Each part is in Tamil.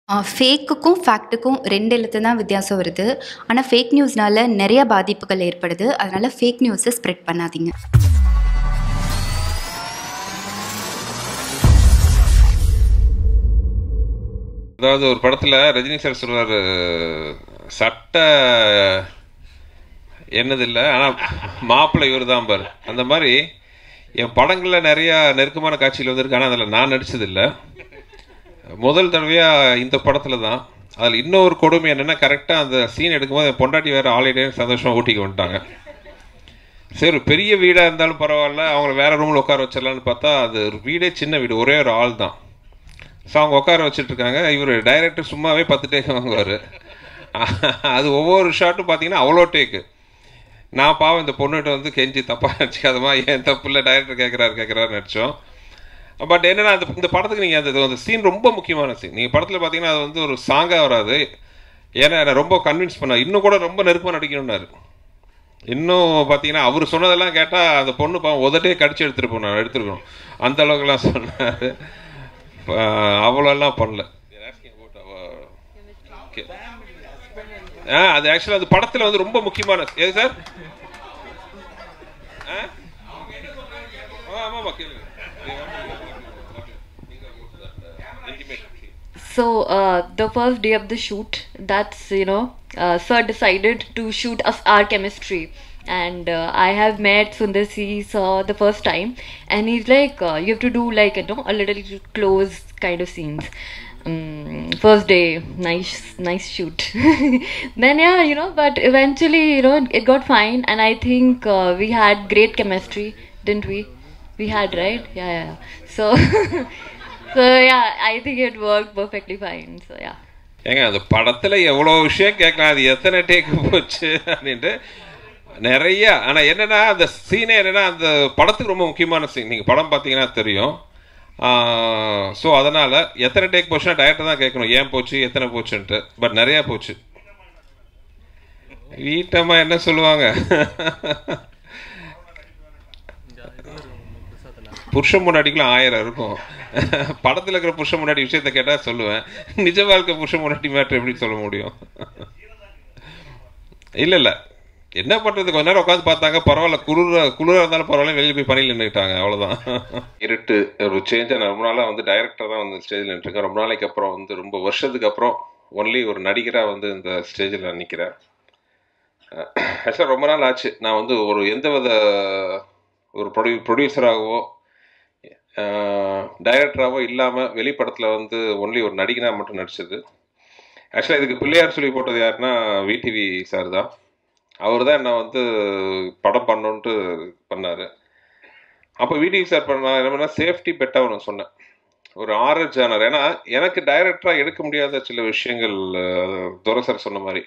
ஃபேக்குக்கும் ஃபேக்ட்டுக்கும் ரெண்டு எழுத்து தான் வித்தியாசம் வருது ஆனால் ஃபேக் நியூஸ்னால நிறைய பாதிப்புகள் ஏற்படுது அதனால் ஃபேக் நியூஸை ஸ்ப்ரெட் பண்ணாதீங்க அதாவது ஒரு படத்தில் ரஜினி சார் சொல்லுவார் சட்டை என்னது இல்லை ஆனால் மாப்பிள்ளை இவர் தான் பாரு அந்த மாதிரி என் படங்களில் நிறையா நெருக்கமான காட்சிகள் வந்திருக்கு ஆனால் அதில் நான் நடிச்சதில்லை முதல் தடவையாக இந்த படத்தில் தான் அதில் இன்னொரு கொடுமை என்னென்னா கரெக்டாக அந்த சீன் எடுக்கும்போது என் பொண்டாட்டி வேறு ஆல்ரெடி சந்தோஷமாக ஊட்டிக்கு வந்துட்டாங்க சரி ஒரு பெரிய வீடாக இருந்தாலும் பரவாயில்ல அவங்கள வேற ரூமில் உட்கார வச்சிடலான்னு பார்த்தா அது ஒரு வீடே சின்ன வீடு ஒரே ஒரு ஆள் தான் ஸோ அவங்க உட்கார வச்சுட்டு இருக்காங்க இவர் டைரக்டர் சும்மாவே பத்து டேக் வாங்குவார் அது ஒவ்வொரு ஷாட்டும் பார்த்தீங்கன்னா அவ்வளோ டேக்கு நான் பாவம் இந்த பொண்ணுகிட்ட வந்து கெஞ்சி தப்பாக நினச்சிக்காதமா ஏன் தப்பு இல்லை டைரக்டர் கேட்குறாரு கேட்குறாரு நடித்தோம் பட் என்னென்னா அந்த இந்த படத்துக்கு நீங்கள் அந்த அந்த சீன் ரொம்ப முக்கியமான சீன் நீங்கள் படத்தில் பார்த்தீங்கன்னா அது வந்து ஒரு சாங்காக வராது ஏன்னா என்னை ரொம்ப கன்வின்ஸ் பண்ணார் இன்னும் கூட ரொம்ப நெருக்கமாக நடிக்கணும்னாரு இன்னும் பார்த்தீங்கன்னா அவர் சொன்னதெல்லாம் கேட்டால் அந்த பொண்ணு பாவம் உதட்டே கடிச்சு எடுத்துகிட்டு போனார் எடுத்துருக்கணும் அந்த அளவுக்குலாம் சொன்னார் அவ்வளோலாம் பண்ணல Okay. ஆ அது ஆக்சுவலாக அது படத்தில் வந்து ரொம்ப முக்கியமான எது சார் ஆ ஆமாம் கேளுங்க So uh, the first day of the shoot, that's you know, uh, sir decided to shoot us our chemistry, and uh, I have met Sundar C sir the first time, and he's like, uh, you have to do like you know a little close kind of scenes. Um, first day, nice, nice shoot. then yeah, you know, but eventually, you know, it got fine, and I think uh, we had great chemistry, didn't we? We had right, yeah, yeah. yeah. So. so yeah, I think it worked perfectly fine. So yeah. ஏங்க அந்த படத்தில் எவ்வளோ விஷயம் கேட்கலாம் அது எத்தனை டேக்கு போச்சு அப்படின்ட்டு நிறைய ஆனால் என்னென்னா அந்த சீனே என்னென்னா அந்த படத்துக்கு ரொம்ப முக்கியமான சீன் நீங்கள் படம் பார்த்தீங்கன்னா தெரியும் ஸோ அதனால் எத்தனை டேக் போச்சுன்னா டேரக்டர் தான் கேட்கணும் ஏன் போச்சு எத்தனை போச்சுன்ட்டு பட் நிறையா போச்சு வீட்டம்மா என்ன சொல்லுவாங்க புருஷன் முன்னாடிக்குலாம் ஆயிரம் இருக்கும் படத்தில் இருக்கிற புருஷன் முன்னாடி விஷயத்த கேட்டால் சொல்லுவேன் நிஜ வாழ்க்கை புருஷன் முன்னாடி மேட்ரு எப்படி சொல்ல முடியும் இல்லை இல்லை என்ன பண்ணுறது கொஞ்ச நேரம் உட்காந்து பார்த்தாங்க பரவாயில்ல குளிர குளிராக இருந்தாலும் பரவாயில்ல வெளியில் போய் பணியில் நின்றுட்டாங்க அவ்வளோதான் இருட்டு ஒரு சேஞ்சாக நான் ரொம்ப நாளாக வந்து டைரக்டர் தான் வந்து ஸ்டேஜில் நின்றுருக்கேன் ரொம்ப நாளைக்கு அப்புறம் வந்து ரொம்ப வருஷத்துக்கு அப்புறம் ஒன்லி ஒரு நடிகராக வந்து இந்த ஸ்டேஜில் நான் நிற்கிறேன் ஆக்சுவலாக ரொம்ப நாள் ஆச்சு நான் வந்து ஒரு எந்த வித ஒரு ப்ரொடியூ ப்ரொடியூசராகவோ டைரக்டராகவோ இல்லாமல் வெளிப்படத்தில் வந்து ஒன்லி ஒரு நடிகனாக மட்டும் நடிச்சது ஆக்சுவலாக இதுக்கு பிள்ளையார் சொல்லி போட்டது யாருன்னா விடிவி சார் தான் அவர் தான் என்ன வந்து படம் பண்ணணுன்ட்டு பண்ணார் அப்போ விடிவி சார் பண்ண என்ன பண்ணால் சேஃப்டி பெட்டாக ஒன்று சொன்னேன் ஒரு ஆர்எஸ் ஜானர் ஏன்னா எனக்கு டைரக்டராக எடுக்க முடியாத சில விஷயங்கள் துரை சார் சொன்ன மாதிரி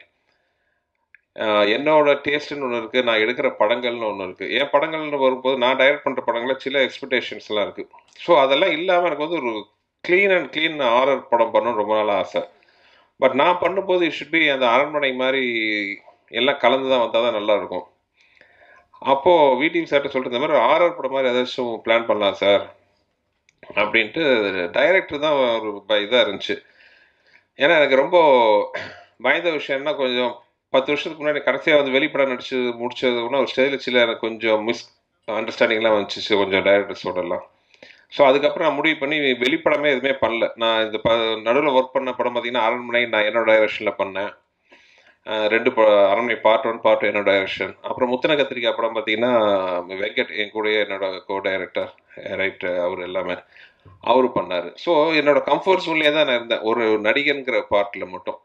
என்னோட டேஸ்ட்னு ஒன்று இருக்குது நான் எடுக்கிற படங்கள்னு ஒன்று இருக்குது என் படங்கள்னு வரும்போது நான் டைரக்ட் பண்ணுற படங்களில் சில எக்ஸ்பெக்டேஷன்ஸ்லாம் இருக்குது ஸோ அதெல்லாம் இல்லாமல் எனக்கு வந்து ஒரு க்ளீன் அண்ட் க்ளீன் ஆரர் படம் பண்ணணும்னு ரொம்ப நாள் ஆசை பட் நான் பண்ணும்போது இட் ஷுட் பி அந்த அரண்மனை மாதிரி எல்லாம் கலந்து தான் வந்தால் தான் நல்லாயிருக்கும் அப்போது வீட்டிங் சார்ட்ட சொல்லிட்டு இந்த மாதிரி ஆரர் படம் மாதிரி ஏதாச்சும் பிளான் பண்ணலாம் சார் அப்படின்ட்டு டைரக்டர் தான் ஒரு இதாக இருந்துச்சு ஏன்னா எனக்கு ரொம்ப பயந்த விஷயம்னா கொஞ்சம் பத்து வருஷத்துக்கு முன்னாடி கடைசியாக வந்து வெளிப்படம் நடிச்சு முடிச்சதுன்னா ஒரு ஸ்டேஜில் சில எனக்கு கொஞ்சம் மிஸ் அண்டர்ஸ்டாண்டிங்லாம் வந்துச்சு கொஞ்சம் டைரக்டர்ஸோடலாம் ஸோ அதுக்கப்புறம் நான் முடிவு பண்ணி வெளிப்படமே எதுவுமே பண்ணல நான் இந்த ப நடுவில் ஒர்க் பண்ண படம் பார்த்தீங்கன்னா அரண்மனை நான் என்னோட டைரக்ஷனில் பண்ணேன் ரெண்டு ப அரண்மனை பார்ட் ஒன் பார்ட் என்னோட டைரக்ஷன் அப்புறம் முத்தன கத்திரிக்காய் படம் பார்த்தீங்கன்னா வெங்கட் என் கூட என்னோட கோ டைரக்டர் ரைட் அவர் எல்லாமே அவரு பண்ணார் ஸோ என்னோட கம்ஃபர்ட் ஜோன்லேயே தான் நான் இருந்தேன் ஒரு நடிகன்கிற பார்ட்டில் மட்டும்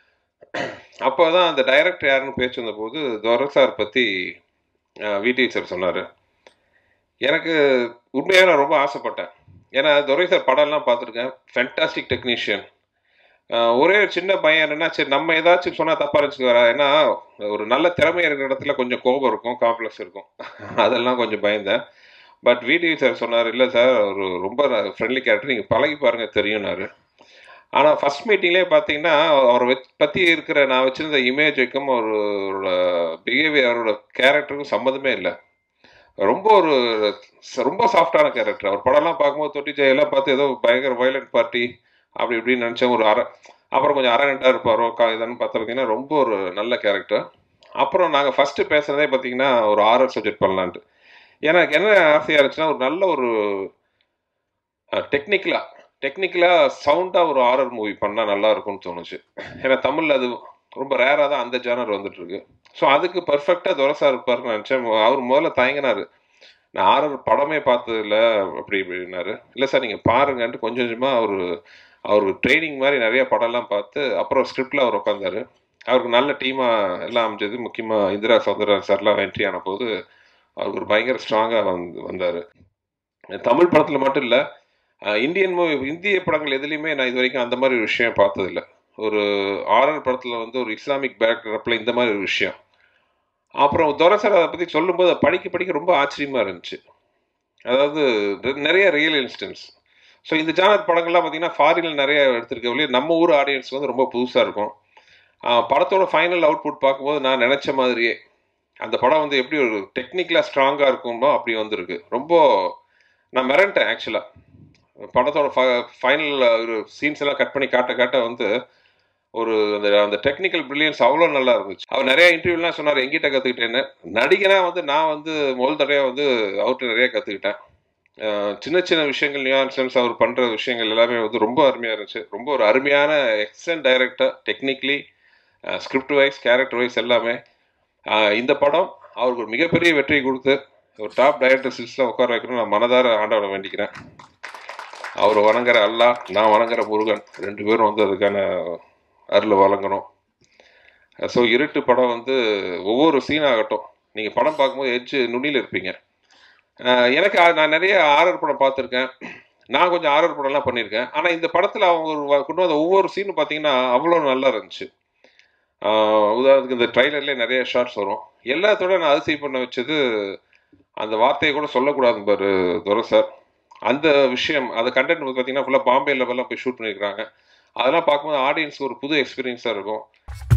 அப்போ தான் அந்த டைரக்டர் யாருன்னு பேச்சு வந்தபோது துரை சார் பற்றி விடி சார் சொன்னார் எனக்கு உண்மையாக நான் ரொம்ப ஆசைப்பட்டேன் ஏன்னா துரை சார் படம்லாம் பார்த்துருக்கேன் ஃபென்டாஸ்டிக் டெக்னீஷியன் ஒரே ஒரு சின்ன பையன் என்னன்னா சரி நம்ம ஏதாச்சும் சொன்னால் தப்பாக இருந்துச்சு வரா ஏன்னா ஒரு நல்ல திறமை இருக்கிற இடத்துல கொஞ்சம் கோபம் இருக்கும் காம்ப்ளெக்ஸ் இருக்கும் அதெல்லாம் கொஞ்சம் பயந்தேன் பட் விடி சார் சொன்னார் இல்லை சார் ஒரு ரொம்ப ஃப்ரெண்ட்லி கேரக்டர் நீங்கள் பழகி பாருங்கள் தெரியும்னாரு ஆனால் ஃபஸ்ட் மீட்டிங்லேயே பார்த்தீங்கன்னா அவரை வச் பற்றி இருக்கிற நான் வச்சுருந்த இமேஜுக்கும் அவரோட பிஹேவியர் அவரோட கேரக்டருக்கும் சம்மந்தமே இல்லை ரொம்ப ஒரு ரொம்ப சாஃப்டான கேரக்டர் அவர் படம்லாம் பார்க்கும்போது தொட்டி ஜெயெல்லாம் பார்த்து ஏதோ பயங்கர வயலண்ட் பார்ட்டி அப்படி இப்படின்னு நினச்சேன் ஒரு அர அப்புறம் கொஞ்சம் அரகண்டாக இருப்பாரோ கா இதுன்னு பார்த்து பார்த்தீங்கன்னா ரொம்ப ஒரு நல்ல கேரக்டர் அப்புறம் நாங்கள் ஃபஸ்ட்டு பேசுகிறதே பார்த்தீங்கன்னா ஒரு ஆர்ஆர் சப்ஜெக்ட் பண்ணலான்ட்டு எனக்கு என்ன ஆசையாக இருந்துச்சுன்னா ஒரு நல்ல ஒரு டெக்னிக்கலாக டெக்னிக்கலாக சவுண்டாக ஒரு ஆரர் மூவி பண்ணால் நல்லா இருக்கும்னு தோணுச்சு ஏன்னா தமிழில் அது ரொம்ப ரேராக தான் அந்த ஜானர் வந்துட்டுருக்கு ஸோ அதுக்கு பர்ஃபெக்டாக துரசா இருப்பார்னு நினச்சேன் அவர் முதல்ல தயங்கினார் நான் ஆரர் படமே பார்த்ததில்ல அப்படி இப்படின்னாரு இல்லை சார் நீங்கள் பாருங்கன்ட்டு கொஞ்சம் கொஞ்சமாக அவர் அவர் ட்ரைனிங் மாதிரி நிறைய படம்லாம் பார்த்து அப்புறம் ஸ்கிரிப்டில் அவர் உட்காந்தாரு அவருக்கு நல்ல டீமாக எல்லாம் அமைஞ்சது முக்கியமாக இந்திரா சௌந்தரராஜ் சார்லாம் என்ட்ரி ஆன போது அவருக்கு ஒரு பயங்கர ஸ்ட்ராங்காக வந்து வந்தார் தமிழ் படத்தில் மட்டும் இல்லை இந்தியன் மூவி இந்திய படங்கள் எதுலேயுமே நான் இது வரைக்கும் அந்த மாதிரி ஒரு விஷயம் பார்த்ததில்ல ஒரு ஆரர் படத்தில் வந்து ஒரு இஸ்லாமிக் பேக்ரப்பில் இந்த மாதிரி ஒரு விஷயம் அப்புறம் துரசர் அதை பற்றி சொல்லும்போது அதை படிக்க படிக்க ரொம்ப ஆச்சரியமாக இருந்துச்சு அதாவது நிறைய ரியல் இன்ஸ்டன்ஸ் ஸோ இந்த ஜானர் படங்கள்லாம் பார்த்தீங்கன்னா ஃபாரினில் நிறைய எடுத்திருக்க ஒழிய நம்ம ஊர் ஆடியன்ஸ்க்கு வந்து ரொம்ப புதுசாக இருக்கும் படத்தோட ஃபைனல் அவுட்புட் பார்க்கும்போது நான் நினச்ச மாதிரியே அந்த படம் வந்து எப்படி ஒரு டெக்னிக்கலாக ஸ்ட்ராங்காக இருக்குமோ அப்படி வந்திருக்கு ரொம்ப நான் மிரண்டேன் ஆக்சுவலாக படத்தோட ஃபைனல் ஒரு சீன்ஸ் எல்லாம் கட் பண்ணி காட்ட காட்ட வந்து ஒரு அந்த அந்த டெக்னிக்கல் பிரில்லியன்ஸ் அவ்வளோ நல்லா இருந்துச்சு அவர் நிறைய இன்டர்வியூலாம் சொன்னார் எங்கிட்ட கற்றுக்கிட்டேன்னு நடிகனாக வந்து நான் வந்து முதல் தடவையாக வந்து அவர்கிட்ட நிறைய கற்றுக்கிட்டேன் சின்ன சின்ன விஷயங்கள் நியூஆன்சன்ஸ் அவர் பண்ணுற விஷயங்கள் எல்லாமே வந்து ரொம்ப அருமையாக இருந்துச்சு ரொம்ப ஒரு அருமையான excellent director technically script wise character wise எல்லாமே இந்த படம் அவருக்கு ஒரு மிகப்பெரிய வெற்றி கொடுத்து ஒரு டாப் டைரக்டர் சில்ஸில் உட்கார வைக்கணும் நான் மனதார ஆண்டவனை வேண்டிக்கிறேன் அவர் வணங்குற அல்லா நான் வணங்குற முருகன் ரெண்டு பேரும் வந்து அதுக்கான அருளை வழங்கணும் ஸோ இருட்டு படம் வந்து ஒவ்வொரு சீன் ஆகட்டும் நீங்கள் படம் பார்க்கும்போது எச்சு நுனியில் இருப்பீங்க எனக்கு நான் நிறைய ஆரர் படம் பார்த்துருக்கேன் நான் கொஞ்சம் ஆரர் படம்லாம் பண்ணியிருக்கேன் ஆனால் இந்த படத்தில் அவங்க கொண்டு வந்த ஒவ்வொரு சீனும் பார்த்தீங்கன்னா அவ்வளோ நல்லா இருந்துச்சு உதாரணத்துக்கு இந்த ட்ரைலர்லேயே நிறைய ஷார்ட்ஸ் வரும் எல்லாத்தோட நான் அதிசயம் பண்ண வச்சது அந்த வார்த்தையை கூட சொல்லக்கூடாது பாரு துரை சார் அந்த விஷயம் அந்த கண்டென்ட் பார்த்தீங்கன்னா ஃபுல்லாக பாம்பே லெவலில் போய் ஷூட் பண்ணியிருக்காங்க அதெல்லாம் பார்க்கும்போது ஆடியன்ஸ்க்கு ஒரு புது எக்ஸ்பீரியன்ஸாக இருக்கும்